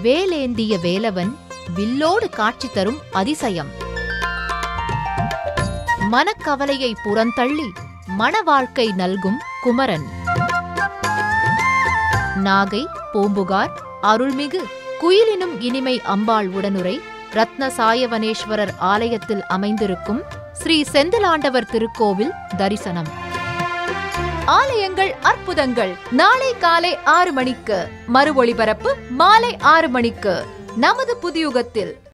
வேலேந்திய வேலவன் வில்லோடு காட்சி தரும் அதிசயம் மனக்கவலையை புறந்தள்ளி மணவாழ்க்கை நல்கும் குமரன் நாகை பூம்புகார் அருள்மிகு குயிலினும் இனிமை அம்பாள் உடனுரை ரத்ன சாயவனேஸ்வரர் ஆலயத்தில் அமைந்திருக்கும் ஸ்ரீ செந்திலாண்டவர் திருக்கோவில் தரிசனம் ஆலயங்கள் அற்புதங்கள் நாளை காலை ஆறு மணிக்கு மறு ஒளிபரப்பு மாலை ஆறு மணிக்கு நமது புதியுகத்தில்